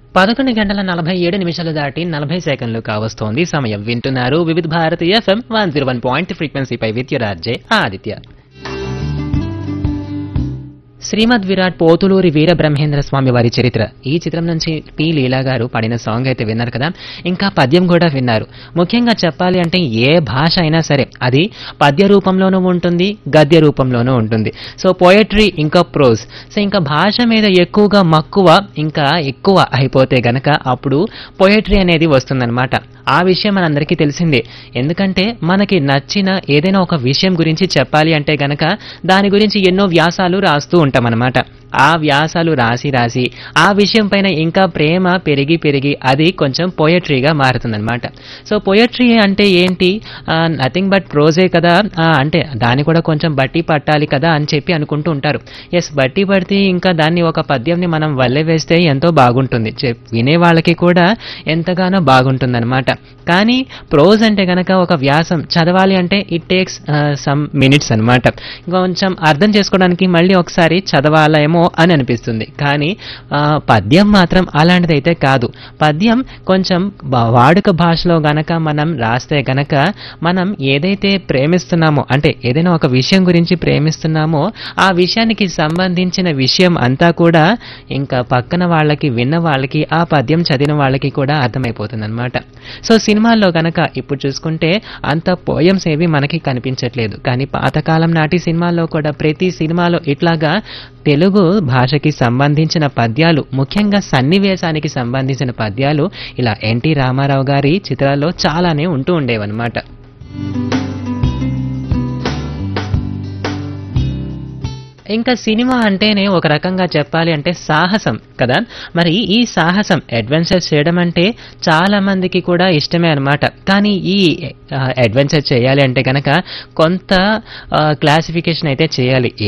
పదకొండు గంటల నలభై ఏడు నిమిషాలు దాటి నలభై సెకండ్లు కావస్తోంది సమయం వింటున్నారు Vividh Bharati FM one zero one point ఫ్రీక్వెన్సీపై విద్యురాజ్జే ఆదిత్య శ్రీమద్ విరాట్ పోతులూరి వీర బ్రహ్మేంద్ర స్వామి వారి చరిత్ర ఈ చిత్రం నుంచి పి లీలా గారు పాడిన సాంగ్ అయితే విన్నారు కదా ఇంకా పద్యం కూడా విన్నారు ముఖ్యంగా చెప్పాలి అంటే ఏ భాష అయినా సరే అది పద్య రూపంలోనూ ఉంటుంది గద్య రూపంలోనూ ఉంటుంది సో పోయట్రీ ఇంకా ప్రోజ్ సో ఇంకా భాష మీద ఎక్కువగా మక్కువ ఇంకా ఎక్కువ అయిపోతే గనక అప్పుడు పోయట్రీ అనేది వస్తుందన్నమాట ఆ విషయం మనందరికీ తెలిసిందే ఎందుకంటే మనకి నచ్చిన ఏదైనా ఒక విషయం గురించి చెప్పాలి అంటే గనక దాని గురించి ఎన్నో వ్యాసాలు రాస్తూ ఉంటామన్నమాట ఆ వ్యాసాలు రాసి రాసి ఆ విషయం పైన ఇంకా ప్రేమ పెరిగి పెరిగి అది కొంచెం పోయట్రీగా మారుతుందన్నమాట సో పోయట్రీ అంటే ఏంటి నథింగ్ బట్ ప్రోజే కదా ఆ, అంటే దాన్ని కూడా కొంచెం బట్టి పట్టాలి కదా అని చెప్పి అనుకుంటూ ఉంటారు ఎస్ బట్టి పడితే ఇంకా దాన్ని ఒక పద్యంని మనం వల్లె వేస్తే ఎంతో బాగుంటుంది చెప్- వినే వాళ్ళకి కూడా ఎంతగానో బాగుంటుందన్నమాట కానీ ప్రోజ్ అంటే గనక ఒక వ్యాసం చదవాలి అంటే ఇట్ టేక్స్ సమ్ మినిట్స్ అన్నమాట కొంచెం అర్థం చేసుకోవడానికి మళ్ళీ ఒకసారి చదవాలేమో అని అనిపిస్తుంది కానీ ఆ, పద్యం మాత్రం అలాంటిదైతే కాదు పద్యం కొంచెం బ- వాడుక భాషలో గనక మనం రాస్తే గనక మనం ఏదైతే ప్రేమిస్తున్నామో అంటే ఏదైనా ఒక విషయం గురించి ప్రేమిస్తున్నామో ఆ విషయానికి సంబంధించిన విషయం అంతా కూడా ఇంకా పక్కన వాళ్ళకి విన్న వాళ్ళకి ఆ పద్యం చదివిన వాళ్ళకి కూడా అర్థమైపోతుంది అనమాట సో సినిమాల్లో గనక ఇప్పుడు చూసుకుంటే అంత పోయమ్స్ ఏవి మనకి కనిపించట్లేదు కానీ పాతకాలం నాటి సినిమాల్లో కూడా ప్రతి సినిమాలో ఇట్లాగా తెలుగు భాషకి సంబంధించిన పద్యాలు ముఖ్యంగా సన్నివేశానికి సంబంధించిన పద్యాలు ఇలా ఎన్టీ రామారావు గారి చిత్రాల్లో చాలానే ఉంటూ ఉండేవన్నమాట ఇంకా సినిమా అంటేనే ఒక రకంగా చెప్పాలి అంటే సాహసం కదా మరి ఈ సాహసం అడ్వెంచర్ చేయడం అంటే చాలా మందికి కూడా ఇష్టమే అన్నమాట కానీ ఈ అడ్వెంచర్ చేయాలి అంటే కనుక కొంత క్లాసిఫికేషన్ అయితే చేయాలి